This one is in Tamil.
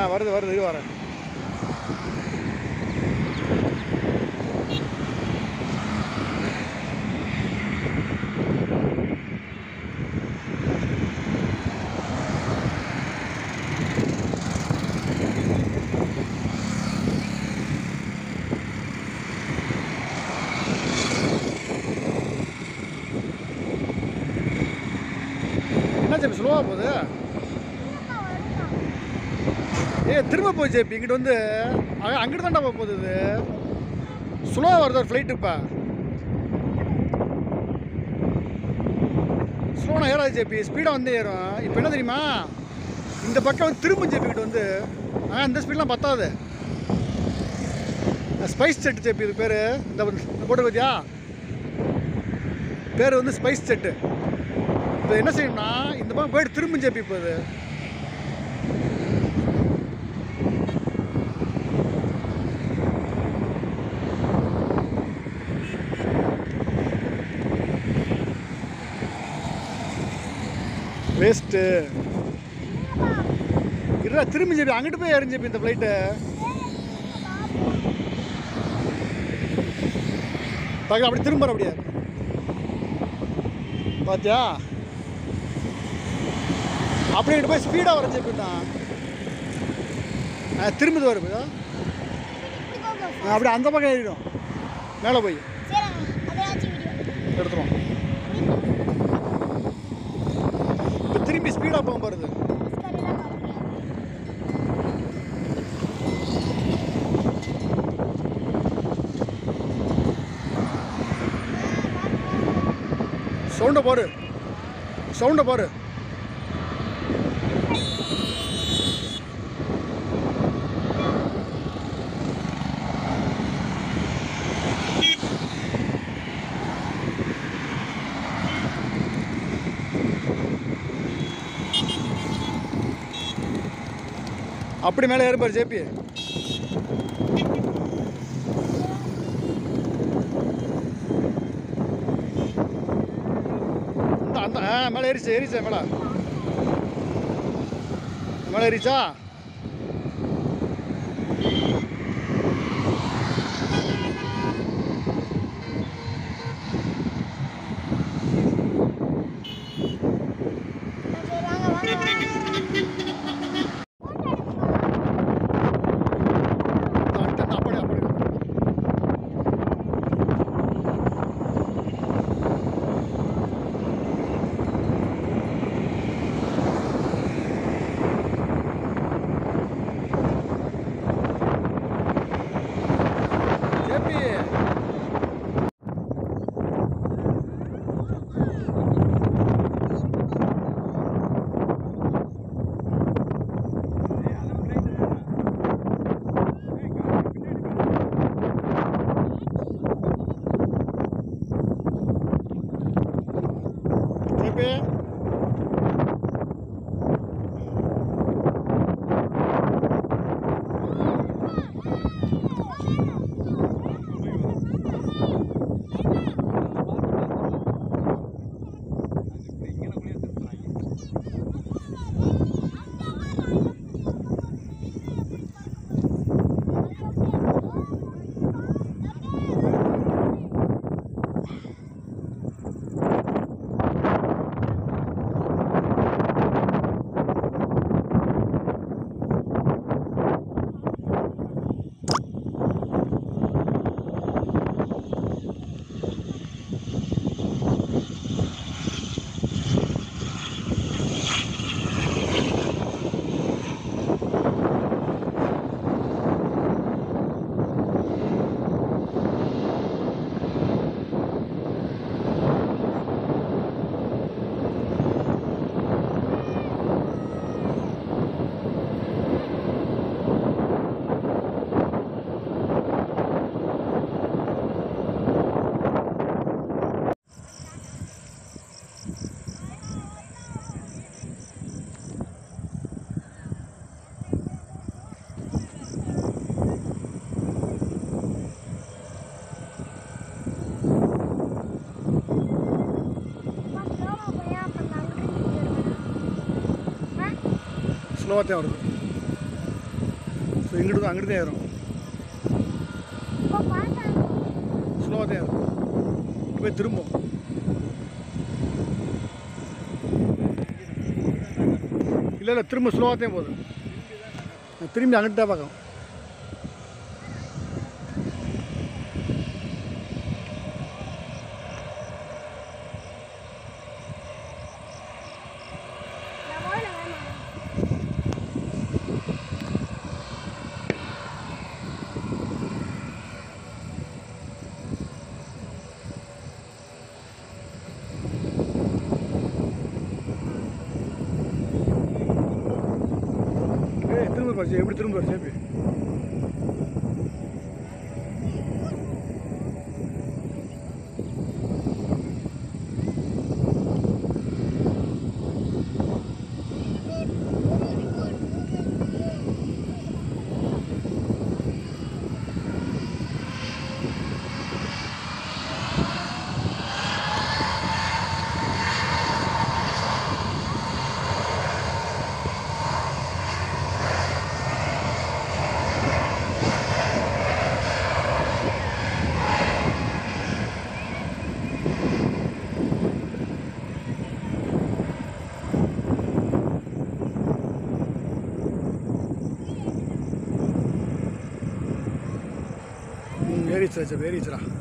வருது வருது இது வரேன் என்ன ஜேபி ஸ்லோவாக போகுது ஏ திரும்ப போய் ஜேபி இங்கிட்டு வந்து அங்க- அங்கிட்டு தான்டா போக போகுது இது ஸ்லோவாக வருது ஒரு ஃப்ளைட்டு இப்போ ஸ்லோனா ஏறாது ஜேபி ஸ்பீடாக வந்து ஏறும் இப்போ என்ன தெரியுமா இந்த பக்கம் வந்து திரும்ப ஜேபி கிட்ட வந்து ஆ இந்த ஸ்பீட்லாம் பத்தாது ஸ்பைஸ் செட் ஜேபி இது பேர் இந்த இந்த போட்டு பார்த்தியா பேர் வந்து ஸ்பைஸ் செட்டு இப்போ என்ன செய்யணும்னா இந்த பக்கம் போயிட்டு திரும்ப ஜேபி இப்போ இது வேஸ்ட்டு இருடா திரும்பி ஜேபி அங்கிட்டு போய் எறிஞ்சு இந்த ஃப்ளைட்டு பார்க்க அப்படி திரும்புற அப்படியே பாத்தியா அப்படியே இங்கிட்டு போய் ஸ்பீடாக வர ஜேபிண்ணா திரும்புது வரும் இதோ. ஆ, அப்படியே அந்த பக்கம் ஏறிடும் மேலே போய் எடுத்துருவோம் இப்போ திரும்பி ஸ்பீடாக போகும் பாருது சவுண்டை பாரு சவுண்டை பாரு அப்படி மேலே ஏறுப்பார் ஜேபி அந்த அந்த ஆ மேலே ஏறிச்சு ஏறிச்சா மேலே மேலே ஏறிச்சா இந்த அடுத்த இந்த அப்படி அப்படி ஜேபி ஜேபி ஸ்லோவாக தான் வருது இங்கிட்டு தான் அங்கிட்டு தான் ஏறும் ஸ்லோவாக தான் ஏறும் போய் திரும்பும் இல்லை இல்லை திரும்ப ஸ்லோவாக தான் போகுது திரும்பி அங்கிட்டு தான் பார்க்கும் ஏய் திரும்ப பாரு எப்படி திரும்ப பாரு சேப்பி ம் ஏறிச்சுடா சேப்பி ஏறிச்சுடா